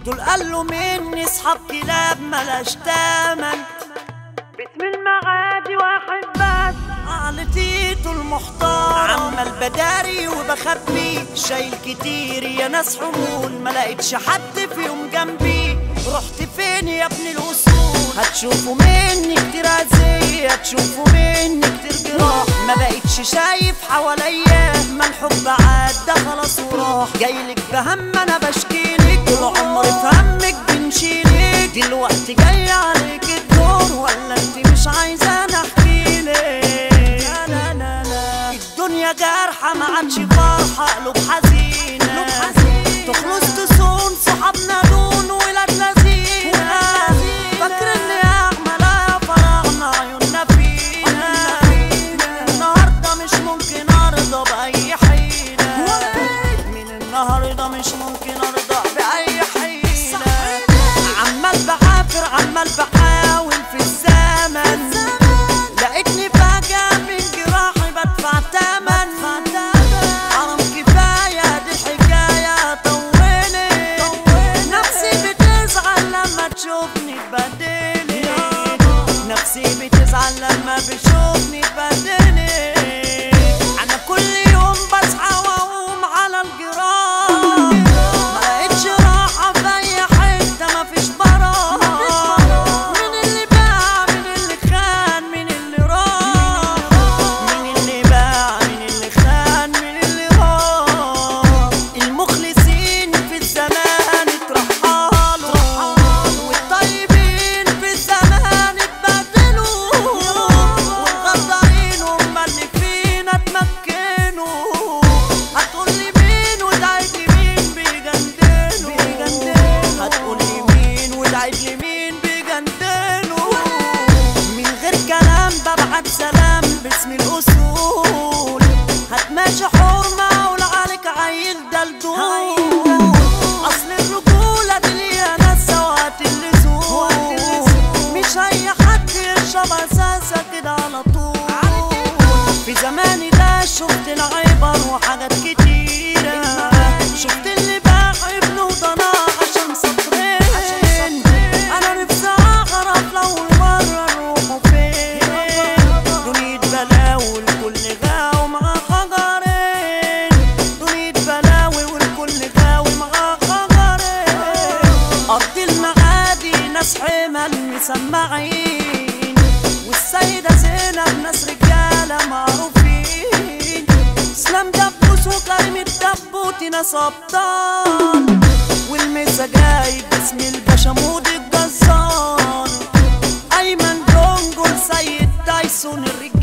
دول قالوا مني اصحاب كلاب ملاش تمن باسم المعادي واحد بس عقلتيته المحترم عمال بداري وبخبي شايل كتير يا ناس حمول ما لقيتش حد فيهم جنبي رحت فين يا ابن الاصول هتشوفوا مني كتير اذية هتشوفوا مني كتير جراح ما بقيتش شايف حواليا ما الحب عدى خلاص وراح جايلك بهم انا بشكيلك طول عمري في همك بنشيلك دلوقتي جاي عليك الدور ولا انت مش عايزة انا احكيلك لا لا لا لا الدنيا جارحة ما عادش فرحة قلوب حزينة تخلص تصون صحابنا دون ولاد لذينة فاكر اني اعمل فرغنا عيوننا فينا النهاردة مش ممكن ارضى بأي حيلة من النهاردة مش ممكن ارضى بأي حيلة عمال بعافر عمال بحاول في الزمن لقيتني فجأة من جراحي بدفع تمن حرام كفاية دي الحكاية طولت نفسي بتزعل لما تشوفني اتبدلت نفسي بتزعل لما بتشوفني اتبدلت أنا كل يوم بصحى وأقوم على الجراح ما لقيتش راحة في أي حتة مفيش براح مين اللي باع مين اللي خان مين اللي راح مين اللي باع مين اللي خان مين اللي راح المخلصين في الزمان اترحلوا والطيبين في الزمان اتبدلوا والغدارين هم اللي فينا اتمكنوا هتقولي مين ودعيت لي مين بيجندلوا هتقولي مين ودعيت لي مين بيجندلوا من غير كلام ببعت سلام باسم الاصول هتماشي حرمة اقول عليك عيل دلدول اصل الرجولة دي ليها ناس سوات اللزوم مش اي حد يشرب اساسا كده على طول في زماني ده شفت العبر وحاجات كتيرة شفت اللي باع ابنه وضناه عشان سطرين انا نفسي اعرف لو مرة نروحوا فين دنيا بلاوي والكل غاوي مع خجرين دنيا بلاوي والكل غاوي مع خجرين ارض المعادي ناس حمل مسمعين والسيدة زينب ناس رجالة معروفين اسلام دبوس وكريم الدبوتي ناس ابطال والمسا جاي باسم الباشا مودي الجزار ايمن دونجو سيد تايسون الرجال